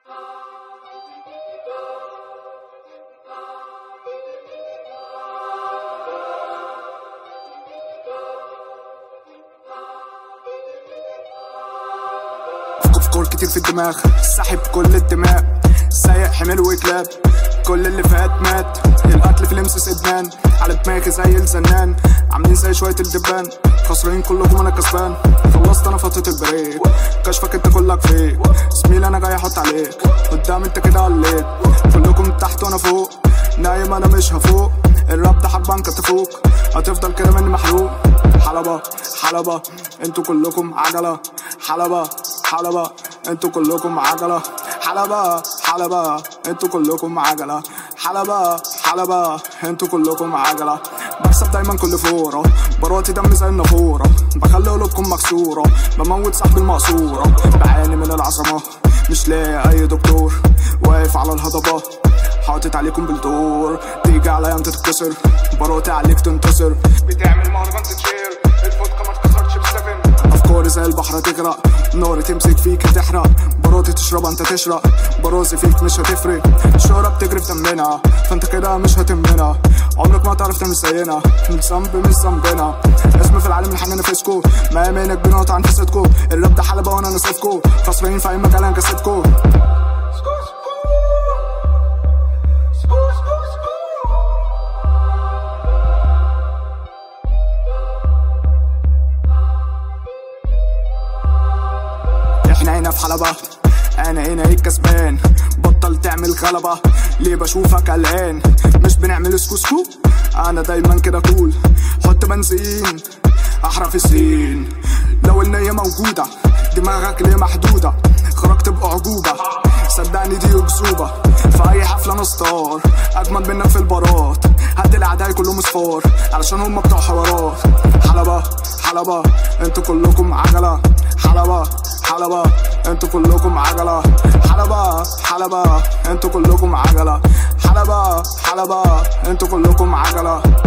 افكار كتير في الدماغ ساحب كل الدماغ سايق حمل وكلاب كل اللي فات مات القتل في لمس ادمان على دماغي زي الزنان عاملين زي شويه الدبان خسرانين كلكم انا كسبان خلصت انا فتره البريك كشفك انت كلك فيك زميل انا جاي احط عليك قدام انت كده عليك كلكم تحت وانا فوق نايم انا مش هفوق الراب ده حبان كتفوق هتفضل كده مني محروق حلبة حلبة انتوا كلكم عجلة حلبة حلبة انتوا كلكم عجلة حلبة حلبة انتوا كلكم عجلة حلبة حلبة انتوا كلكم عجلة بكسب دايما كل فورة براتي دم زي النافورة بخلي قلوبكم مكسورة بموت صاحبي المقصورة بعاني من العظمة مش لاقي اي دكتور واقف على الهضبة حاطط عليكم بالدور تيجي عليا انت تتكسر براتي عليك تنتصر بتعمل مهرجان تتشير الفودكا ما اتكسرتش بسفن افكاري زي البحر تغرق نار تمسك فيك تحرق براتي تشرب انت تشرق براسي فيك مش هتفرق الشهرة بتجري في دمنا فانت كده مش هتمنا عمرك ما تعرف تعمل زينا الذنب مش ذنبنا اسم في العالم الحن نفسكو ما يمينك بنقطع عن فسدكو الراب ده حلبة وانا نصفكو خسرانين في اي مكان هنكسبكو احنا هنا في حلبة انا هنا هيك كسبان بطل تعمل غلبة ليه بشوفك قلقان مش بنعمل سكوسكو انا دايما كده كول حط بنزين احرف السين لو النية موجودة دماغك ليه محدودة خرجت بأعجوبة صدقني دي أكذوبة في أي حفلة أنا ستار أجمد منك في البارات هات الأعداء كلهم صفار علشان هم بتوع حوارات حلبة حلبة انتوا كلكم عجلة حلبة حلبة انتوا كلكم عجلة حلبة حلبة انتوا كلكم عجلة حلبة حلبة انتوا كلكم عجلة